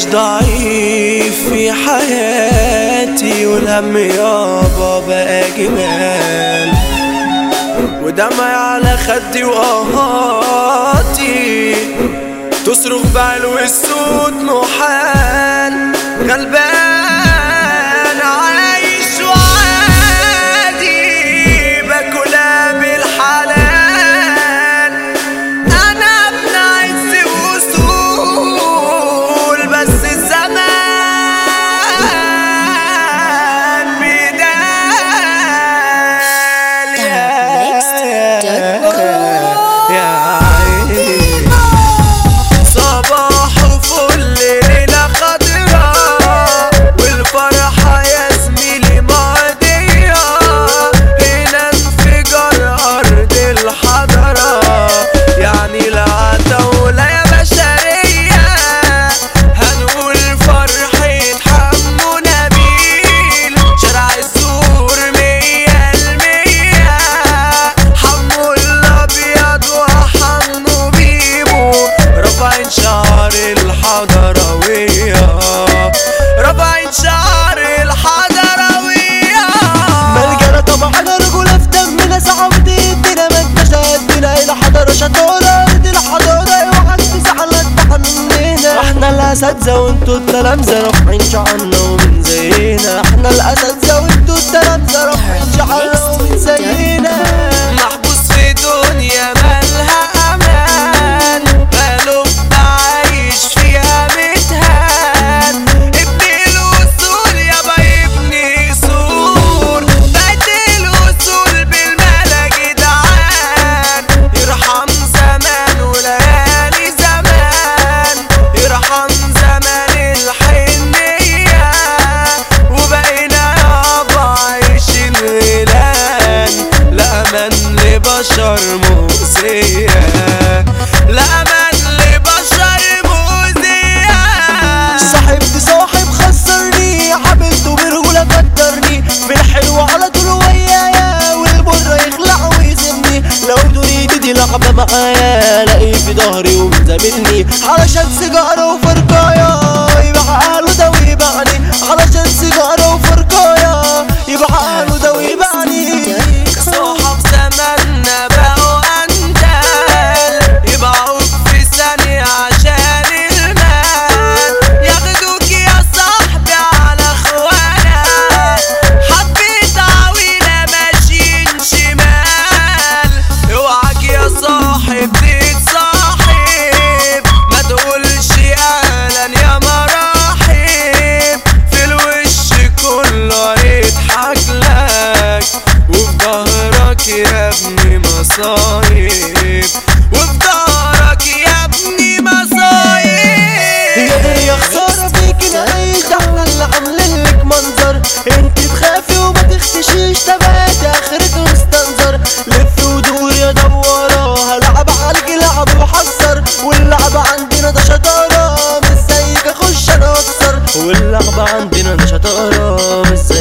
ضعيف في حياتي والهم يابا بقى جمال ودمعي على خدي وقهاتي تصرخ بعلو الصوت محال غلبان عايش وعادي باكلها بالحلال انا ابن عز وصول بس الزمان بدال يا عيني صباح وفل ليلة خضرا والفرحة يا زميلي معدية هنا انفجار أرض الحضرة يعني لا دولة يا بشرية هنقول فرحة حمو نبيل شارع السور مية المية حمو الأبيض وحمو بيبو رافعين شعر الحضروية رافعين شعر الحضروية ملجأنا طبعا رجولة في دمنا صعب ايدينا ما انتش قدنا الى حضارة شطارة ارض الحضارة اوعى تزعل اتبع مننا احنا الاساتذة وانتوا التلامذة رافعين شعرنا ومن زينا احنا الاساتذة وانتوا التلامذة رافعين شعرنا ومن زينا محبوس في دنيا مالها امان قلوب عايش فيها متهان ابن الاصول يابا ابني اصول بقت الاصول بالملا جدعان يرحم زمان وليالي زمان يرحم زمان الحنية وبقينا يابا عايشين غيلان لا امان لبشر مؤذية لا امان لبشر مؤذية صاحبتي صاحب خسرني حبيبته برجولة قدرني في الحلو على طول ويايا والبر يخلع ويسيبني لو تريد دي لعبة معايا الاقي في ظهري ومزاملني علشان سيجارة وفرقايا يبقى قاله ده ويبعني علشان سيجارة وفرقايا يبقى قاله ده ويبعني صحاب زماننا بقوا أندال يبيعوك في ثانية عشان المال ياخدوك يا صاحبي على اخوانا حبيت عويلة ماشيين شمال اوعك يا صاحب تتصاحب ما تقولش اهلا يا مراحب في الوش كله يضحك لك وفي ظهرك يا ابني مصايب وفي ظهرك يا ابني مصايب يقدر يا خسارة فيك نعيش ده احنا اللي عاملين لك منظر انت تخافي وما تختشيش تبعت اخرك مستنظر لف ودور يا دوارة هلعب عليك لعب وحذر واللعب عندنا ده شطارة مش زيك اخش انا اكسر واللعب عندنا ده شطارة مش